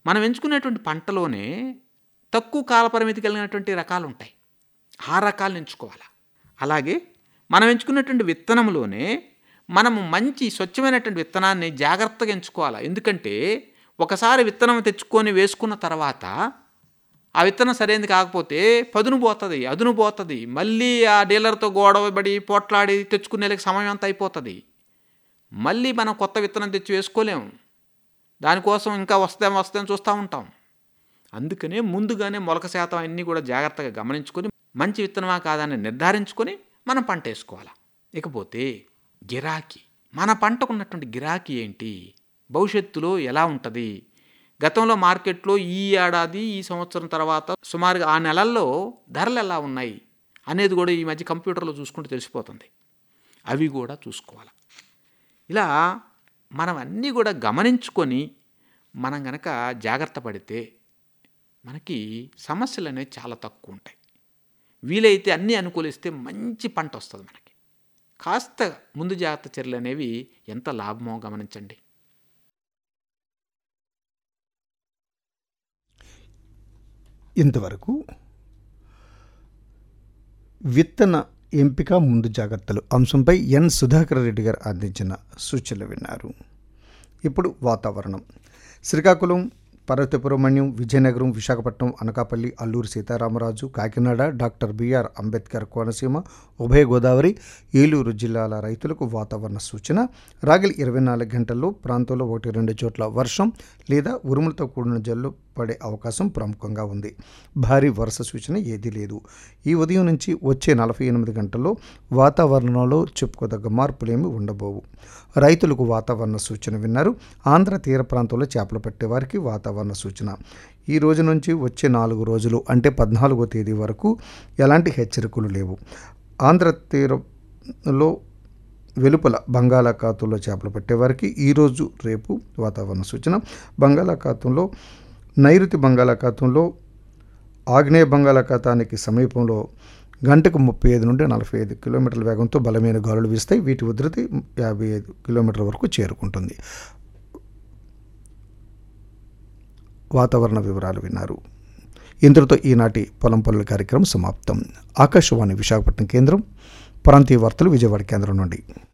మనం ఎంచుకునేటువంటి పంటలోనే తక్కువ కాల పరిమితి కలిగినటువంటి రకాలు ఉంటాయి ఆ రకాలను ఎంచుకోవాలి అలాగే మనం ఎంచుకున్నటువంటి విత్తనంలోనే మనము మంచి స్వచ్ఛమైనటువంటి విత్తనాన్ని జాగ్రత్తగా ఎంచుకోవాలి ఎందుకంటే ఒకసారి విత్తనం తెచ్చుకొని వేసుకున్న తర్వాత ఆ విత్తనం సరైనది కాకపోతే పదును పోతుంది అదును పోతుంది మళ్ళీ ఆ డీలర్తో గొడవబడి పోట్లాడి తెచ్చుకునేలకు సమయం అంతా అయిపోతుంది మళ్ళీ మనం కొత్త విత్తనం తెచ్చి వేసుకోలేము దానికోసం ఇంకా వస్తాం వస్తాం చూస్తూ ఉంటాం అందుకనే ముందుగానే మొలక శాతం అన్నీ కూడా జాగ్రత్తగా గమనించుకొని మంచి విత్తనమా కాదని నిర్ధారించుకొని మనం పంట వేసుకోవాలి ఇకపోతే గిరాకీ మన పంటకు ఉన్నటువంటి గిరాకీ ఏంటి భవిష్యత్తులో ఎలా ఉంటుంది గతంలో మార్కెట్లో ఈ ఏడాది ఈ సంవత్సరం తర్వాత సుమారుగా ఆ నెలల్లో ధరలు ఎలా ఉన్నాయి అనేది కూడా ఈ మధ్య కంప్యూటర్లో చూసుకుంటే తెలిసిపోతుంది అవి కూడా చూసుకోవాలి ఇలా మనం అన్నీ కూడా గమనించుకొని మనం గనక జాగ్రత్త పడితే మనకి సమస్యలు అనేవి చాలా తక్కువ ఉంటాయి వీలైతే అన్నీ అనుకూలిస్తే మంచి పంట వస్తుంది మనకి కాస్త ముందు జాగ్రత్త చర్యలు అనేవి ఎంత లాభమో గమనించండి ఇంతవరకు విత్తన ఎంపిక ముందు జాగ్రత్తలు అంశంపై ఎన్ సుధాకర్ రెడ్డి గారు అందించిన సూచనలు విన్నారు ఇప్పుడు వాతావరణం శ్రీకాకుళం పర్వతపురమణ్యం విజయనగరం విశాఖపట్నం అనకాపల్లి అల్లూరు సీతారామరాజు కాకినాడ డాక్టర్ బిఆర్ అంబేద్కర్ కోనసీమ ఉభయ గోదావరి ఏలూరు జిల్లాల రైతులకు వాతావరణ సూచన రాగలి ఇరవై నాలుగు గంటల్లో ప్రాంతంలో ఒకటి రెండు చోట్ల వర్షం లేదా ఉరుములతో కూడిన జల్లు పడే అవకాశం ప్రముఖంగా ఉంది భారీ వర్ష సూచన ఏదీ లేదు ఈ ఉదయం నుంచి వచ్చే నలభై ఎనిమిది గంటల్లో వాతావరణంలో చెప్పుకోదగ్గ మార్పులేమి ఉండబోవు రైతులకు వాతావరణ సూచన విన్నారు ఆంధ్ర తీర ప్రాంతంలో చేపలు పట్టేవారికి వాతావరణ సూచన ఈ రోజు నుంచి వచ్చే నాలుగు రోజులు అంటే పద్నాలుగో తేదీ వరకు ఎలాంటి హెచ్చరికలు లేవు ఆంధ్ర తీరంలో వెలుపల బంగాళాఖాతంలో చేపలు పట్టేవారికి ఈరోజు రేపు వాతావరణ సూచన బంగాళాఖాతంలో నైరుతి బంగాళాఖాతంలో ఆగ్నేయ బంగాళాఖాతానికి సమీపంలో గంటకు ముప్పై ఐదు నుండి నలభై ఐదు కిలోమీటర్ల వేగంతో బలమైన గాలులు వీస్తాయి వీటి ఉధృతి యాభై ఐదు కిలోమీటర్ల వరకు చేరుకుంటుంది వాతావరణ వివరాలు విన్నారు ఇంతటితో ఈనాటి పొలం పనుల కార్యక్రమం సమాప్తం ఆకాశవాణి విశాఖపట్నం కేంద్రం ప్రాంతీయ వార్తలు విజయవాడ కేంద్రం నుండి